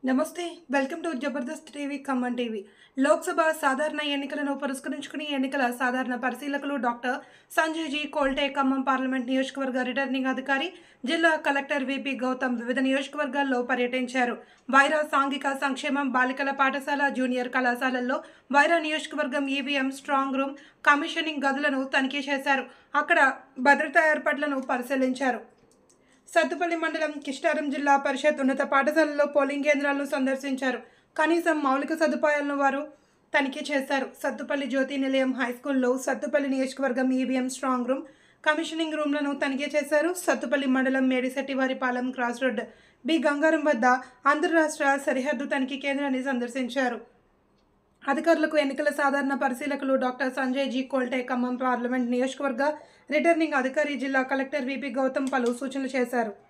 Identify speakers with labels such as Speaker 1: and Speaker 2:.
Speaker 1: నమస్తే welcome to Jabardast TV Khammam TV Lok Sabha సాధారణ ఎన్నికలను పురస్కరించుకుని ఎన్నికల సాధారణ పరిశీలకులు doctor Sanjay G Kolte Khammam parliament నియోజకవర్గ రిటర్నింగ్ అధికారి జిల్లా కలెక్టర్ విపి గౌతమ్ వివిధ నియోజకవర్గాల్లో పర్యటించారు వైరా సాంఘిక సంక్షేమం బాలికల పాఠశాల జూనియర్ కళాశాలల్లో వైరా నియోజకవర్గం ఈవీఎం స్ట్రాంగ్ రూమ్ కమిషనింగ్ గదులను తనిఖీ చేశారు అక్కడ భద్రతా ఏర్పాట్లను పరిశీలించారు సత్తుపల్లి మండలం కిష్టారం జిల్లా పరిషత్ ఉన్నత పాఠశాలలో పోలింగ్ కేంద్రాలను సందర్శించారు కనీసం మౌలిక సదుపాయాలను వారు తనిఖీ చేశారు సత్తుపల్లి జ్యోతి నిలయం హై స్కూల్లో సత్తుపల్లి నియోజకవర్గం ఈవీఎం స్ట్రాంగ్ రూమ్ కమిషనింగ్ రూమ్లను తనిఖీ చేశారు సత్తుపల్లి మండలం Medisettivaripalem cross road B Gangaram వద్ద అంతర్రాష్ట్ర సరిహద్దు తనిఖీ కేంద్రాన్ని సందర్శించారు అధికారులకు ఎన్నికల సాధారణ పరిశీలకులు doctor Sanjay G Kolte Khammam parliament నియోజకవర్గ రిటర్నింగ్ అధికారి జిల్లా కలెక్టర్ విపి గౌతమ్ పలు సూచనలు చేశారు